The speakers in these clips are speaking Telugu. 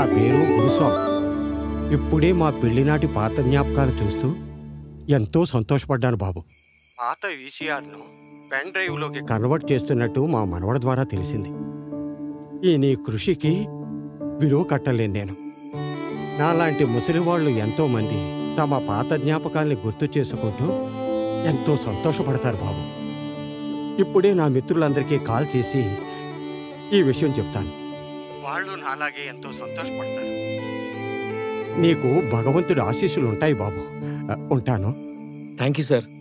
పేరు గురుస్వామి ఇప్పుడే మా పెళ్లినాటి పాత జ్ఞాపకాలు చూస్తూ ఎంతో సంతోషపడ్డాను బాబు పాత వీసీఆర్ను పెన్ డ్రైవ్లోకి కన్వర్ట్ చేస్తున్నట్టు మా మనవడ ద్వారా తెలిసింది ఈ నీ కృషికి విలువ కట్టలేను నేను నాలాంటి ముసలి వాళ్ళు ఎంతో మంది తమ పాత జ్ఞాపకాల్ని గుర్తు చేసుకుంటూ ఎంతో సంతోషపడతారు బాబు ఇప్పుడే నా మిత్రులందరికీ కాల్ చేసి ఈ విషయం చెప్తాను వాళ్ళు నాలాగే ఎంతో సంతోషపడతారు నీకు భగవంతుడి ఆశీస్సులు ఉంటాయి బాబు అ, ఉంటాను థ్యాంక్ యూ సార్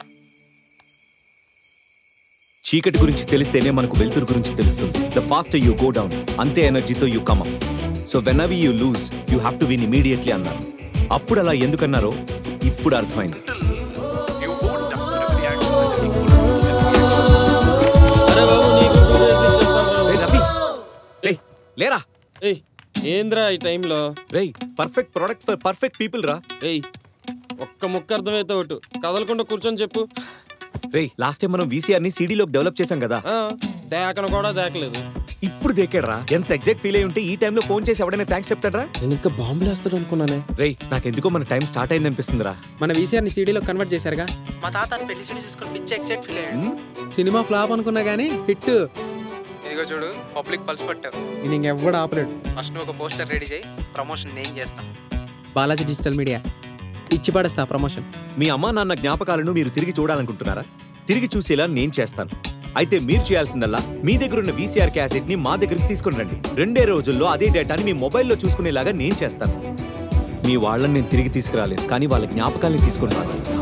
చీకటి గురించి తెలిస్తేనే మనకు వెలుతురు గురించి తెలుస్తుంది the fast you go down అంతే ఎనర్జీతో you come up so when అవీ you lose you have to win immediately అన్నారు అప్పుడు అలా ఎందుకన్నారో ఇప్పుడు అర్థమైంది అరే బాబు నీకు కూడా వేసి చెప్పాను రేయ్ రవి రేయ్ లేరా ఏయ్ ఏంద్రా ఈ టైంలో రేయ్ perfect product for perfect people రా ఏయ్ ఒక్క ముక్క అర్థమైతే ఒకటి కదలకుండా కూర్చొని చెప్పు రేయ్ లాస్ట్ టైం మనం వీసీఆర్ ని సీడీలోకి డెవలప్ చేశాం కదా ఆ, దేకను కూడా దేకలేదు ఇప్పుడు దేకాడ్రా ఎంత ఎగ్జాక్ట్ ఫీల్ అయి ఉంటే ఈ టైంలో ఫోన్ చేసి ఎవడైనా థ్యాంక్స్ చెప్తాడ్రా నేను ఇంకా బాంబులు వేస్తాడు అనుకున్నానే రేయ్ నాకెందుకో మన టైం స్టార్ట్ అయింది అనిపిస్తుందిరా మన వీసీఆర్ ని సీడీలో కన్వర్ట్ చేశారుగా మా తాత పెళ్లి సీడీ చూసుకొని పిచ్చి ఎక్సైట్ ఫీల్ అయ్యాడు హ్మ్? సినిమా ఫ్లాప్ అనుకున్నా గానీ హిట్ ఇదిగో చూడు పబ్లిక్ పల్స్ పట్టావు నేను ఇంకెవ్వడు ఆపలేడు ఫస్ట్ నువ్వు ఒక పోస్టర్ రెడీ చేయి ప్రమోషన్ నేను చేస్తాను బాలాజీ డిజిటల్ మీడియా ఇచ్చి పడేస్తా ప్రమోషన్ మీ అమ్మా నాన్న జ్ఞాపకాలను మీరు తిరిగి చూడాలనుకుంటున్నారా తిరిగి చూసేలా నేను చేస్తాను అయితే మీరు చేయాల్సిందల్లా మీ దగ్గర ఉన్న వీసీఆర్ క్యాసెట్ ని మా దగ్గరికి తీసుకుని రండి రెండే రోజుల్లో అదే డేటాని మీ మొబైల్లో చూసుకునేలాగా నేను చేస్తాను మీ వాళ్ళని నేను తిరిగి తీసుకురాలేదు కానీ వాళ్ళ జ్ఞాపకాల్ని తీసుకుని రాను